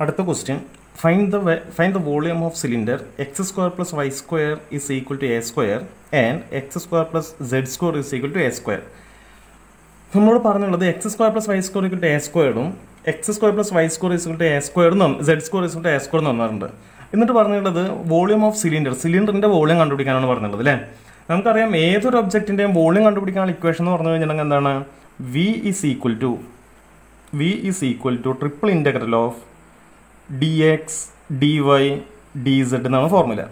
അടുത്ത question find the find the volume of cylinder X square plus Y square is equal to A square and X square plus Z square is equal to A square നമ്മളോട് പറഞ്ഞുള്ളത് X square plus Y square equal to A സ്ക്വയറും X square plus Y square equal to A സ്ക്വയറും Z square equal to A square എന്ന് പറഞ്ഞിട്ടുണ്ട് എന്നിട്ട് പറഞ്ഞിട്ടുള്ളത് volume of cylinder സിലിണ്ടറിന്റെ volume കണ്ടുപിടിക്കാനാണ് പറഞ്ഞിട്ടുള്ളത് അല്ലേ നമുക്കറിയാം ഏതൊരു ഒബ്ജക്റ്റിന്റെയും വോളിയം കണ്ടുപിടിക്കാനുള്ള ഇക്വേഷൻ എന്ന് പറഞ്ഞു കഴിഞ്ഞിട്ടുണ്ടെങ്കിൽ എന്താണ് V is equal to V is equal to triple integral of D X D Y D Z എന്നാണ് ഫോർമുല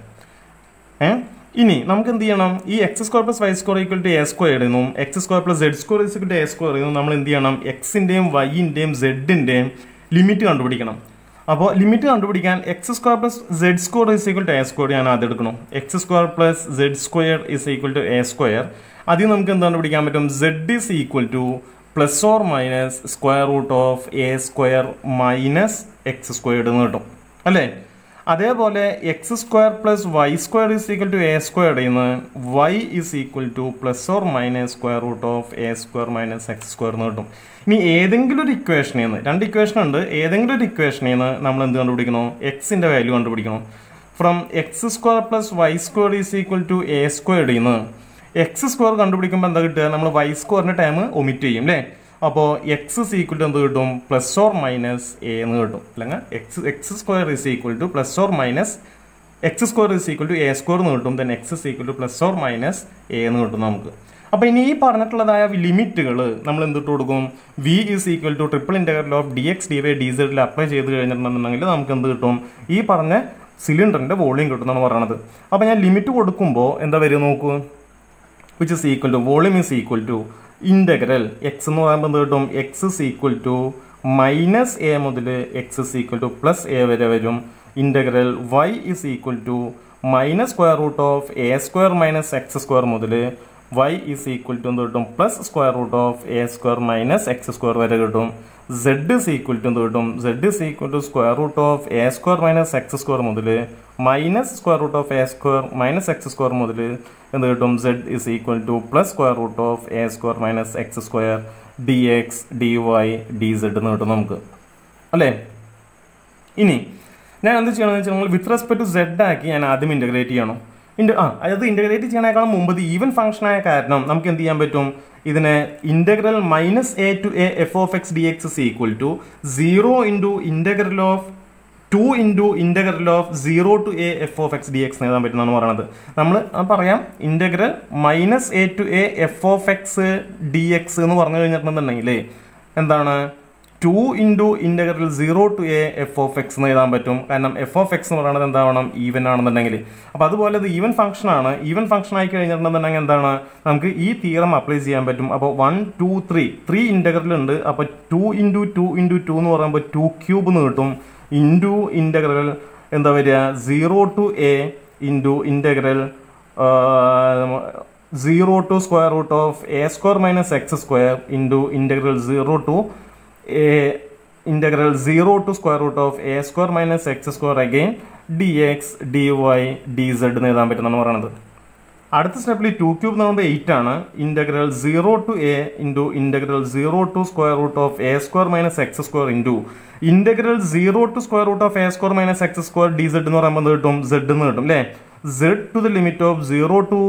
ഏ ഇനി നമുക്ക് എന്ത് ചെയ്യണം ഈ X square plus Y square equal to A square എന്നും X square plus Z square equal to A square എന്നും നമ്മൾ എന്ത് ചെയ്യണം എക്സിൻ്റെയും വൈൻ്റെയും സെഡിൻ്റെയും ലിമിറ്റ് കണ്ടുപിടിക്കണം അപ്പോൾ ലിമിറ്റ് കണ്ടുപിടിക്കാൻ X square plus Z square is equal to A square ഞാൻ ആദ്യം എടുക്കണം X square plus Z square is equal to A square അതിൽ നമുക്ക് എന്ത് കണ്ടുപിടിക്കാൻ പറ്റും Z is equal to plus or minus square root of A square minus X squared എന്ന് കിട്ടും അല്ലേ അതേപോലെ X square plus Y square is equal to A squared നിന്ന് Y is equal to plus or minus square root of A square minus X square എന്ന് കിട്ടും ഇനി ഏതെങ്കിലും ഒരു ഇക്വേഷനിൽ നിന്ന് രണ്ട് ഇക്വേഷൻ ഉണ്ട് ഏതെങ്കിലും ഒരു ഇക്വേഷനിൽ നിന്ന് നമ്മൾ എന്ത് കണ്ടുപിടിക്കണോ എക്സിന്റെ വാല്യൂ കണ്ടുപിടിക്കണം from X square plus Y square is equal to A squared നിന്ന് എക്സ് സ്ക്വയർ കണ്ടുപിടിക്കുമ്പോൾ എന്താ കിട്ടുക നമ്മൾ വൈ സ്ക്വയറിന്റെ ടൈം ഒമിറ്റ് ചെയ്യും അല്ലേ അപ്പോൾ എക്സ് ഇസ് ഈക്വൽ ടു എന്ത് കിട്ടും പ്ലസ് ഓർ മൈനസ് എ എന്ന് കിട്ടും അല്ലെങ്കിൽ X X square is equal to plus or minus X square is equal to A square എന്ന് കിട്ടും then X is equal to plus or minus A എന്ന് കിട്ടും നമുക്ക് അപ്പോൾ ഇനി ഈ പറഞ്ഞിട്ടുള്ളതായ ലിമിറ്റുകൾ നമ്മൾ എന്തിട്ട് കൊടുക്കും V is equal to triple integral of D X D Y D സെഡിൽ അപ്ലൈ ചെയ്ത് കഴിഞ്ഞിട്ടുണ്ടെന്നുണ്ടെങ്കിൽ നമുക്ക് എന്ത് കിട്ടും ഈ പറഞ്ഞ സിലിണ്ടറിന്റെ വോളിയം കിട്ടും എന്നാണ് പറയണത് അപ്പോൾ ഞാൻ ലിമിറ്റ് കൊടുക്കുമ്പോൾ എന്താ വരിക നോക്കൂ which is equal to volume is equal to integral X എന്ന് പറയുമ്പോൾ എന്ത് കിട്ടും X is equal to minus A മുതൽ X is equal to plus A വരെ വരും integral Y is equal to minus square root of A square minus X square മുതൽ Y is equal to എന്ത് കിട്ടും plus square root of A square minus X square വരെ കിട്ടും Z is equal to എന്ത് കിട്ടും Z is equal to square root of A square minus X square മുതൽ minus square root of A square minus X square മുതൽ എന്ത് കിട്ടും Z is equal to plus square root of A square minus X square D X D Y D Z എന്ന് കിട്ടും നമുക്ക് അല്ലേ ഇനി ഞാൻ എന്ത് ചെയ്യണമെന്ന് വെച്ചാൽ നമ്മൾ വിത്ത് റെസ്പെക്ട് ടു സെഡ് ആക്കി ഞാൻ ആദ്യം ഇൻ്റഗ്രേറ്റ് ചെയ്യണം ഇൻ്റ ആ അതായത് ഇൻ്റഗ്രേറ്റ് ചെയ്യണേക്കാളും മുമ്പ് ഇത് ഈവൻ ഫംഗ്ഷൻ ആയ കാരണം നമുക്ക് എന്ത് ചെയ്യാൻ പറ്റും ഇതിനെ integral minus A to A F of X D X is equal to zero into integral of two into integral of zero to A F of X D X എഴുതാൻ പറ്റുന്നതാണ് പറയുന്നത് നമ്മൾ പറയാം integral minus A to A F of X D X എന്ന് പറഞ്ഞു കഴിഞ്ഞിട്ടുണ്ടെന്നുണ്ടെങ്കിൽ എന്താണ് two into integral zero to A F of X എന്ന് എഴുതാൻ പറ്റും കാരണം എഫ് ഓഫ് എക്സ് എന്ന് പറയുന്നത് എന്താവണം ഈവൻ ആണെന്നുണ്ടെങ്കിൽ അപ്പോൾ അതുപോലെ ഇത് ഈവൻ ഫംഗ്ഷൻ ആണ് ഈവൻ ഫംഗ്ഷൻ ആയി കഴിഞ്ഞിട്ടുണ്ടെന്നുണ്ടെങ്കിൽ എന്താണ് നമുക്ക് ഈ തീറം അപ്ലൈ ചെയ്യാൻ പറ്റും അപ്പോൾ one two three three integral ഉണ്ട് അപ്പോൾ two into two into two എന്ന് പറയുമ്പോൾ ടു ക്യൂബ് എന്ന് കിട്ടും ഇൻറ്റു ഇൻ്റഗ്രൽ എന്താ വരിക zero to A into integral zero to square root of A square minus X square into integral zero to A integral zero to square root of A square minus X square again D X D Y D Z എന്ന് എഴുതാൻ പറ്റുന്നതാണ് പറയുന്നത് അടുത്ത സ്റ്റെപ്പിൽ two cube എന്ന് പറയുമ്പോൾ eight ആണ് integral zero to A into integral zero to square root of A square minus X square into integral zero to square root of A square minus X square D Z എന്ന് പറയുമ്പോൾ എന്ത് കിട്ടും Z എന്ന് കിട്ടും അല്ലേ Z to the limit of zero to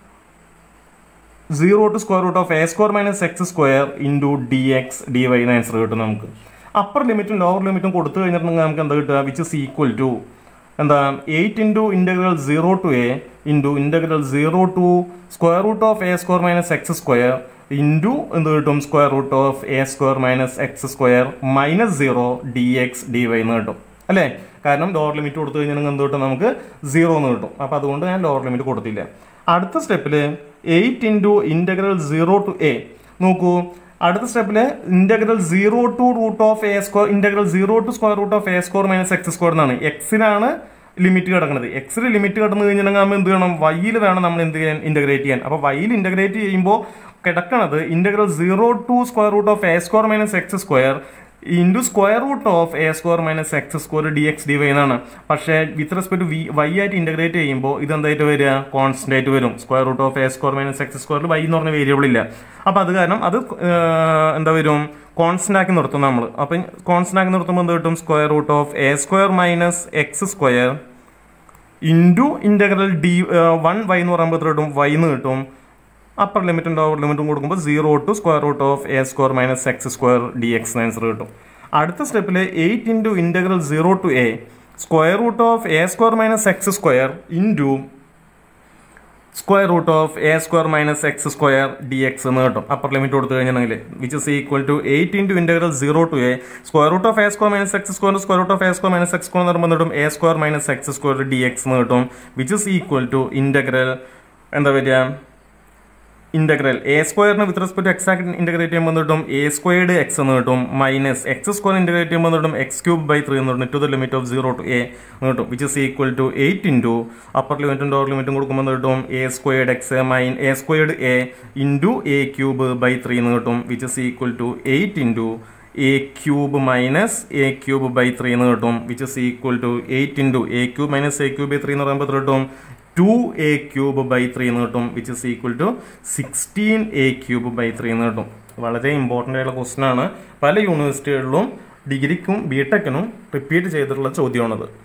zero to square root of A square minus X square into D X D Y എന്ന് answer കിട്ടും നമുക്ക് അപ്പർ ലിമിറ്റും ലോവർ ലിമിറ്റും കൊടുത്തു കഴിഞ്ഞിട്ടുണ്ടെങ്കിൽ നമുക്ക് എന്താ കിട്ടുക വിച്ച് ഇസ് ഈക്വൽ ടു എന്താ eight into integral zero to A into integral zero to square root of A square minus X square into എന്ത് കിട്ടും square root of A square minus X square minus zero D X D Y എന്ന് കിട്ടും അല്ലേ കാരണം lower limit കൊടുത്തു കഴിഞ്ഞാൽ എന്ത് കിട്ടും നമുക്ക് സീറോ എന്ന് കിട്ടും അപ്പോൾ അതുകൊണ്ട് ഞാൻ ലോവർ ലിമിറ്റ് കൊടുത്തില്ല അടുത്ത സ്റ്റെപ്പിൽ eight into integral zero to A നോക്കൂ അടുത്ത സ്റ്റെപ്പിൽ integral zero to root of A square integral zero to square root of A square minus X square എന്നാണ് എക്സിനാണ് ലിമിറ്റ് കിടക്കുന്നത് എക്സിൽ ലിമിറ്റ് കിടന്നു കഴിഞ്ഞിട്ടുണ്ടെങ്കിൽ നമ്മൾ എന്ത് ചെയ്യണം വൈയിൽ വേണം നമ്മൾ എന്ത് ചെയ്യാൻ ഇൻ്റഗ്രേറ്റ് ചെയ്യാൻ അപ്പോൾ വൈയിൽ ഇൻ്റഗ്രേറ്റ് ചെയ്യുമ്പോൾ കിടക്കണത് integral zero to square root of A square minus X square into square root of A square minus X square D X D Y എന്നാണ് പക്ഷേ വിത്ത് റെസ്പെക്ട് വി വൈ ആയിട്ട് ഇൻ്റഗ്രേറ്റ് ചെയ്യുമ്പോൾ ഇത് എന്തായിട്ട് വരിക കോൺസ്റ്റന്റ് ആയിട്ട് വരും square root of A square minus X സ്ക്വയറിൽ വൈ എന്ന് പറഞ്ഞ വേരിയബിൾ ഇല്ല അപ്പോൾ അത് കാരണം അത് ഏഹ്, എന്താ വരും കോൺസ്റ്റന്റ് ആക്കി നിർത്തും നമ്മൾ അപ്പം കോൺസ്റ്റന്റ് ആക്കി നിർത്തുമ്പോൾ എന്ത് കിട്ടും square root of A square minus X square into integral D one Y എന്ന് പറയുമ്പോൾ എത്ര കിട്ടും വൈ എന്ന് കിട്ടും അപ്പർ ലിമിറ്റും ലോവർ ലിമിറ്റും കൊടുക്കുമ്പോൾ zero to square root of A square minus X square D x answer കിട്ടും അടുത്ത സ്റ്റെപ്പിൽ eight into integral zero to A square root of A square minus X square into square root of A square minus X square D X എന്ന് കിട്ടും upper limit കൊടുത്തു കഴിഞ്ഞിട്ടുണ്ടെങ്കിൽ which is equal to eight into integral zero to A square root of A square minus X square square root of A square minus X square എന്ന് പറയുമ്പോൾ കിട്ടും a square minus X square D X എന്ന് കിട്ടും which is equal to integral എന്താ വരിക integral a സ്ക്വയറിന് with respect x ആക്കി integrate ചെയ്യുമ്പോൾ കിട്ടും എ സ്ക്വയർഡ് എക്സ് എന്ന് കിട്ടും മൈനസ് എക്സ് സ്ക്വയർ ഇന്റഗ്രേറ്റ് ചെയ്യുമ്പോൾ കിട്ടും എക്സ് ക്യൂബ് ബൈ ത്രീ എന്ന് കിട്ടും to the limit of zero to a എന്ന് കിട്ടും which is equal to eight into upper ലിമിറ്റും ലോവർ ലിമിറ്റും കൊടുക്കുമ്പോൾ കിട്ടും a squared x mine a squared a into a cube by three എന്ന് കിട്ടും which is equal to eight into a cube minus a cube by three എന്ന് കിട്ടും which is equal to eight into a cube minus a cube by three എന്ന് പറയുമ്പോൾ എത്ര കിട്ടും to a cube by three എന്ന് കിട്ടും which is equal to sixteen a cube by three എന്ന് കിട്ടും വളരെ ഇമ്പോർട്ടൻ്റ് ആയിട്ടുള്ള ക്വസ്റ്റൻ ആണ് പല യൂണിവേഴ്സിറ്റികളിലും ഡിഗ്രിക്കും ബി ടെക്കിനും റിപ്പീറ്റ് ചെയ്തിട്ടുള്ള ചോദ്യമാണത്